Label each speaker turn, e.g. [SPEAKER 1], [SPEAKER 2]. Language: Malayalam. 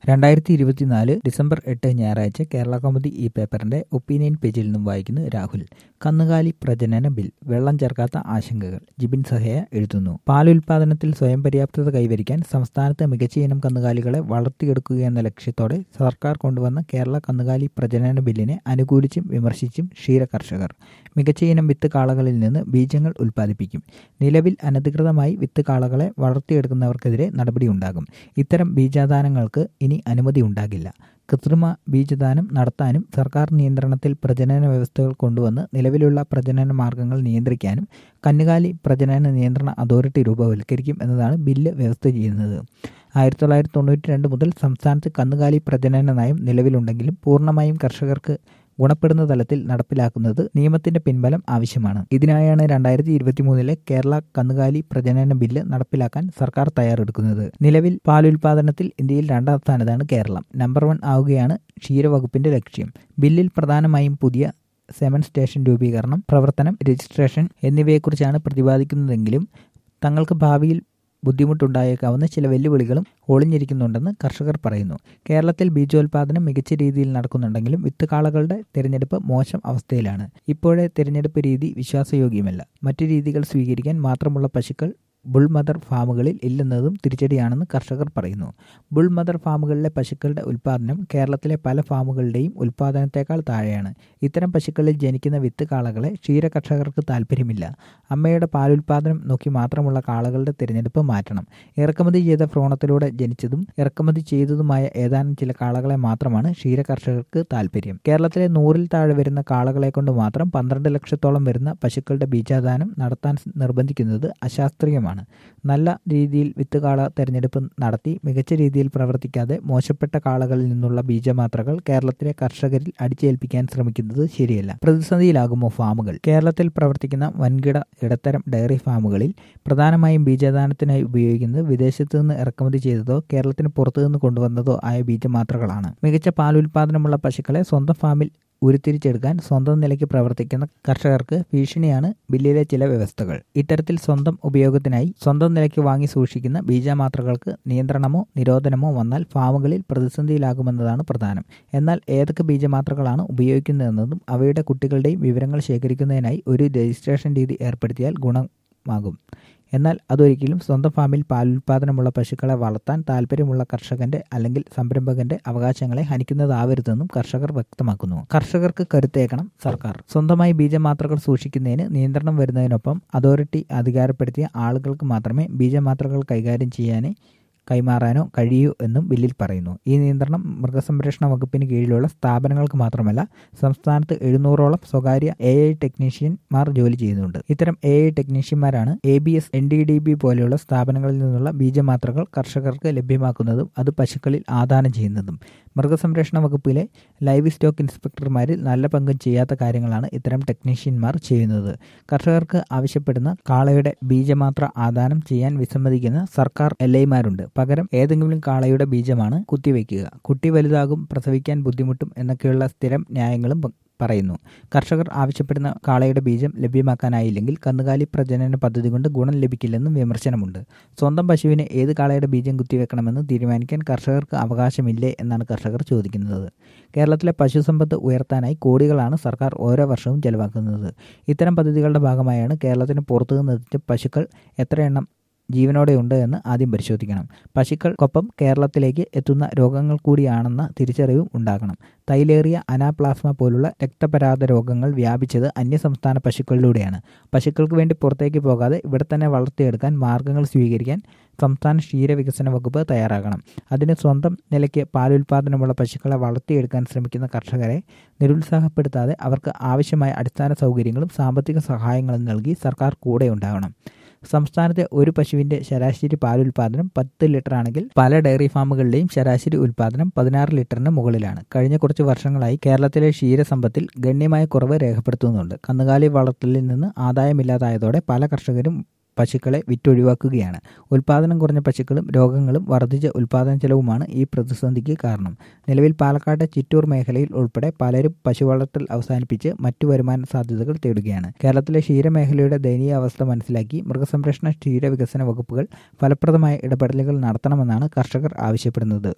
[SPEAKER 1] രണ്ടായിരത്തി ഇരുപത്തിനാല് ഡിസംബർ എട്ട് ഞായറാഴ്ച കേരള കൗമുദി ഈ പേപ്പറിന്റെ ഒപ്പീനിയൻ പേജിൽ നിന്നും വായിക്കുന്നു രാഹുൽ കന്നുകാലി പ്രജനന ബിൽ വെള്ളം ചേർക്കാത്ത ആശങ്കകൾ ജിബിൻ സഹയ എഴുതുന്നു പാലുൽപാദനത്തിൽ സ്വയം പര്യാപ്തത കൈവരിക്കാൻ സംസ്ഥാനത്ത് മികച്ച ഇനം കന്നുകാലികളെ വളർത്തിയെടുക്കുക എന്ന ലക്ഷ്യത്തോടെ സർക്കാർ കൊണ്ടുവന്ന കേരള കന്നുകാലി പ്രജനന ബില്ലിനെ അനുകൂലിച്ചും വിമർശിച്ചും ക്ഷീര കർഷകർ മികച്ച ഇനം വിത്ത് കാളകളിൽ നിന്ന് ബീജങ്ങൾ ഉൽപ്പാദിപ്പിക്കും നിലവിൽ അനധികൃതമായി വിത്ത് കാളകളെ വളർത്തിയെടുക്കുന്നവർക്കെതിരെ നടപടിയുണ്ടാകും ഇത്തരം ബീജാദാനങ്ങൾക്ക് ഇനി അനുമതി ഉണ്ടാകില്ല കൃത്രിമ ബീജദാനം നടത്താനും സർക്കാർ നിയന്ത്രണത്തിൽ പ്രജനന വ്യവസ്ഥകൾ കൊണ്ടുവന്ന് നിലവിലുള്ള പ്രജനന മാർഗങ്ങൾ നിയന്ത്രിക്കാനും കന്നുകാലി പ്രജനന നിയന്ത്രണ അതോറിറ്റി രൂപവൽക്കരിക്കും എന്നതാണ് ബില്ല് വ്യവസ്ഥ ചെയ്യുന്നത് ആയിരത്തി തൊള്ളായിരത്തി തൊണ്ണൂറ്റി രണ്ട് മുതൽ സംസ്ഥാനത്ത് കന്നുകാലി പ്രജനന നയം നിലവിലുണ്ടെങ്കിലും പൂർണ്ണമായും കർഷകർക്ക് ഗുണപ്പെടുന്ന തലത്തിൽ നടപ്പിലാക്കുന്നത് നിയമത്തിന്റെ പിൻബലം ആവശ്യമാണ് ഇതിനായാണ് രണ്ടായിരത്തി ഇരുപത്തിമൂന്നിലെ കേരള കന്നുകാലി പ്രജനന ബില്ല് നടപ്പിലാക്കാൻ സർക്കാർ തയ്യാറെടുക്കുന്നത് നിലവിൽ പാലുൽപാദനത്തിൽ ഇന്ത്യയിൽ രണ്ടാം സ്ഥാനത്താണ് കേരളം നമ്പർ വൺ ആവുകയാണ് ക്ഷീരവകുപ്പിന്റെ ലക്ഷ്യം ബില്ലിൽ പ്രധാനമായും പുതിയ സെമൻ സ്റ്റേഷൻ രൂപീകരണം പ്രവർത്തനം രജിസ്ട്രേഷൻ എന്നിവയെക്കുറിച്ചാണ് പ്രതിപാദിക്കുന്നതെങ്കിലും തങ്ങൾക്ക് ഭാവിയിൽ ബുദ്ധിമുട്ടുണ്ടായേക്കാവുന്ന ചില വെല്ലുവിളികളും ഒളിഞ്ഞിരിക്കുന്നുണ്ടെന്ന് കർഷകർ പറയുന്നു കേരളത്തിൽ ബീജോൽപാദനം മികച്ച രീതിയിൽ നടക്കുന്നുണ്ടെങ്കിലും വിത്തുകാളകളുടെ തിരഞ്ഞെടുപ്പ് മോശം അവസ്ഥയിലാണ് ഇപ്പോഴേ തിരഞ്ഞെടുപ്പ് രീതി വിശ്വാസയോഗ്യമല്ല മറ്റു രീതികൾ സ്വീകരിക്കാൻ മാത്രമുള്ള പശുക്കൾ ബുൾ മദർ ഫാമുകളിൽ ഇല്ലെന്നതും തിരിച്ചടിയാണെന്ന് കർഷകർ പറയുന്നു ബുൾ മദർ ഫാമുകളിലെ പശുക്കളുടെ ഉൽപ്പാദനം കേരളത്തിലെ പല ഫാമുകളുടെയും ഉൽപ്പാദനത്തേക്കാൾ താഴെയാണ് ഇത്തരം പശുക്കളിൽ ജനിക്കുന്ന വിത്ത് കാളകളെ ക്ഷീര കർഷകർക്ക് താല്പര്യമില്ല അമ്മയുടെ പാലുൽപാദനം നോക്കി മാത്രമുള്ള കാളകളുടെ തിരഞ്ഞെടുപ്പ് മാറ്റണം ഇറക്കുമതി ചെയ്ത ഭ്രൂണത്തിലൂടെ ജനിച്ചതും ഇറക്കുമതി ചെയ്തതുമായ ഏതാനും ചില കാളകളെ മാത്രമാണ് ക്ഷീര കർഷകർക്ക് താല്പര്യം കേരളത്തിലെ നൂറിൽ താഴെ വരുന്ന കാളകളെ കൊണ്ട് മാത്രം പന്ത്രണ്ട് ലക്ഷത്തോളം വരുന്ന പശുക്കളുടെ ബീജാദാനം നടത്താൻ നിർബന്ധിക്കുന്നത് അശാസ്ത്രീയമാണ് നല്ല രീതിയിൽ വിത്തുകാള തെരഞ്ഞെടുപ്പ് നടത്തി മികച്ച രീതിയിൽ പ്രവർത്തിക്കാതെ മോശപ്പെട്ട കാളകളിൽ നിന്നുള്ള ബീജമാത്രകൾ കേരളത്തിലെ കർഷകരിൽ അടിച്ചേൽപ്പിക്കാൻ ശ്രമിക്കുന്നത് ശരിയല്ല പ്രതിസന്ധിയിലാകുമോ ഫാമുകൾ കേരളത്തിൽ പ്രവർത്തിക്കുന്ന വൻകിട ഇടത്തരം ഡയറി ഫാമുകളിൽ പ്രധാനമായും ബീജദാനത്തിനായി ഉപയോഗിക്കുന്നത് വിദേശത്തു നിന്ന് ഇറക്കുമതി ചെയ്തതോ കേരളത്തിന് പുറത്തുനിന്ന് കൊണ്ടുവന്നതോ ആയ ബീജമാത്രകളാണ് മികച്ച പാലുൽപാദനമുള്ള പശുക്കളെ സ്വന്തം ഫാമിൽ ഉരുത്തിരിച്ചെടുക്കാൻ സ്വന്തം നിലയ്ക്ക് പ്രവർത്തിക്കുന്ന കർഷകർക്ക് ഭീഷണിയാണ് ബില്ലിലെ ചില വ്യവസ്ഥകൾ ഇത്തരത്തിൽ സ്വന്തം ഉപയോഗത്തിനായി സ്വന്തം നിലയ്ക്ക് വാങ്ങി സൂക്ഷിക്കുന്ന ബീജമാത്രകൾക്ക് നിയന്ത്രണമോ നിരോധനമോ വന്നാൽ ഫാമുകളിൽ പ്രതിസന്ധിയിലാകുമെന്നതാണ് പ്രധാനം എന്നാൽ ഏതൊക്കെ ബീജമാത്രകളാണ് ഉപയോഗിക്കുന്നതെന്നതും അവയുടെ കുട്ടികളുടെയും വിവരങ്ങൾ ശേഖരിക്കുന്നതിനായി ഒരു രജിസ്ട്രേഷൻ രീതി ഏർപ്പെടുത്തിയാൽ ഗുണമാകും എന്നാൽ അതൊരിക്കലും സ്വന്തം ഫാമിൽ പാലുൽപാദനമുള്ള പശുക്കളെ വളർത്താൻ താല്പര്യമുള്ള കർഷകന്റെ അല്ലെങ്കിൽ സംരംഭകന്റെ അവകാശങ്ങളെ ഹനിക്കുന്നതാവരുതെന്നും കർഷകർ വ്യക്തമാക്കുന്നു കർഷകർക്ക് കരുത്തേക്കണം സർക്കാർ സ്വന്തമായി ബീജമാത്രകൾ സൂക്ഷിക്കുന്നതിന് നിയന്ത്രണം വരുന്നതിനൊപ്പം അതോറിറ്റി അധികാരപ്പെടുത്തിയ ആളുകൾക്ക് മാത്രമേ ബീജമാത്രകൾ കൈകാര്യം ചെയ്യാനേ കൈമാറാനോ കഴിയൂ എന്നും ബില്ലിൽ പറയുന്നു ഈ നിയന്ത്രണം മൃഗസംരക്ഷണ വകുപ്പിന് കീഴിലുള്ള സ്ഥാപനങ്ങൾക്ക് മാത്രമല്ല സംസ്ഥാനത്ത് എഴുന്നൂറോളം സ്വകാര്യ എ ഐ ടെക്നീഷ്യന്മാർ ജോലി ചെയ്യുന്നുണ്ട് ഇത്തരം എ ഐ ടെക്നീഷ്യന്മാരാണ് A B S N D D B പോലെയുള്ള സ്ഥാപനങ്ങളിൽ നിന്നുള്ള ബീജമാത്രകൾ കർഷകർക്ക് ലഭ്യമാക്കുന്നതും അത് പശുക്കളിൽ ആദാനം ചെയ്യുന്നതും മൃഗസംരക്ഷണ വകുപ്പിലെ ലൈവ് സ്റ്റോക്ക് ഇൻസ്പെക്ടർമാരിൽ നല്ല പങ്കും ചെയ്യാത്ത കാര്യങ്ങളാണ് ഇത്തരം ടെക്നീഷ്യന്മാർ ചെയ്യുന്നത് കർഷകർക്ക് ആവശ്യപ്പെടുന്ന കാളയുടെ ബീജമാത്ര ആദാനം ചെയ്യാൻ വിസമ്മതിക്കുന്ന സർക്കാർ എൽ ഐമാരുണ്ട് പകരം ഏതെങ്കിലും കാളയുടെ ബീജമാണ് കുത്തിവെക്കുക കുട്ടി വലുതാകും പ്രസവിക്കാൻ ബുദ്ധിമുട്ടും എന്നൊക്കെയുള്ള സ്ഥിരം ന്യായങ്ങളും പറയുന്നു കർഷകർ ആവശ്യപ്പെടുന്ന കാളയുടെ ബീജം ലഭ്യമാക്കാനായില്ലെങ്കിൽ കന്നുകാലി പ്രജനന പദ്ധതി കൊണ്ട് ഗുണം ലഭിക്കില്ലെന്നും വിമർശനമുണ്ട് സ്വന്തം പശുവിന് ഏത് കാളയുടെ ബീജം കുത്തിവെക്കണമെന്ന് തീരുമാനിക്കാൻ കർഷകർക്ക് അവകാശമില്ലേ എന്നാണ് കർഷകർ ചോദിക്കുന്നത് കേരളത്തിലെ പശുസമ്പത്ത് ഉയർത്താനായി കോടികളാണ് സർക്കാർ ഓരോ വർഷവും ചെലവാക്കുന്നത് ഇത്തരം പദ്ധതികളുടെ ഭാഗമായാണ് കേരളത്തിന് പുറത്തുനിന്നെത്തിച്ച പശുക്കൾ എത്ര എണ്ണം ജീവനോടെ ഉണ്ട് എന്ന് ആദ്യം പരിശോധിക്കണം പശുക്കൾക്കൊപ്പം കേരളത്തിലേക്ക് എത്തുന്ന രോഗങ്ങൾ കൂടിയാണെന്ന തിരിച്ചറിവും ഉണ്ടാകണം തൈലേറിയ അനാപ്ലാസ്മ പോലുള്ള രക്തപരാധ രോഗങ്ങൾ വ്യാപിച്ചത് അന്യസംസ്ഥാന പശുക്കളിലൂടെയാണ് പശുക്കൾക്ക് വേണ്ടി പുറത്തേക്ക് പോകാതെ ഇവിടെ തന്നെ വളർത്തിയെടുക്കാൻ മാർഗങ്ങൾ സ്വീകരിക്കാൻ സംസ്ഥാന ക്ഷീരവികസന വകുപ്പ് തയ്യാറാകണം അതിന് സ്വന്തം നിലയ്ക്ക് പാലുൽപാദനമുള്ള പശുക്കളെ വളർത്തിയെടുക്കാൻ ശ്രമിക്കുന്ന കർഷകരെ നിരുത്സാഹപ്പെടുത്താതെ അവർക്ക് ആവശ്യമായ അടിസ്ഥാന സൗകര്യങ്ങളും സാമ്പത്തിക സഹായങ്ങളും നൽകി സർക്കാർ കൂടെ ഉണ്ടാകണം സംസ്ഥാനത്തെ ഒരു പശുവിന്റെ ശരാശരി പാലുൽപാദനം പത്ത് ലിറ്റർ ആണെങ്കിൽ പല ഡയറി ഫാമുകളിലെയും ശരാശരി ഉൽപാദനം പതിനാറ് ലിറ്ററിന് മുകളിലാണ് കഴിഞ്ഞ കുറച്ച് വർഷങ്ങളായി കേരളത്തിലെ ക്ഷീരസമ്പത്തിൽ ഗണ്യമായ കുറവ് രേഖപ്പെടുത്തുന്നുണ്ട് കന്നുകാലി വളർത്തലിൽ നിന്ന് ആദായമില്ലാതായതോടെ പല കർഷകരും പശുക്കളെ വിറ്റൊഴിവാക്കുകയാണ് ഉൽപാദനം കുറഞ്ഞ പശുക്കളും രോഗങ്ങളും വർദ്ധിച്ച ഉൽപാദന ചെലവുമാണ് ഈ പ്രതിസന്ധിക്ക് കാരണം നിലവിൽ പാലക്കാട്ടെ ചിറ്റൂർ മേഖലയിൽ ഉൾപ്പെടെ പലരും പശു വളർത്തൽ അവസാനിപ്പിച്ച് മറ്റു വരുമാന സാധ്യതകൾ തേടുകയാണ് കേരളത്തിലെ ക്ഷീരമേഖലയുടെ ദയനീയ അവസ്ഥ മനസ്സിലാക്കി മൃഗസംരക്ഷണ ക്ഷീരവികസന വകുപ്പുകൾ ഫലപ്രദമായ ഇടപെടലുകൾ നടത്തണമെന്നാണ് കർഷകർ ആവശ്യപ്പെടുന്നത്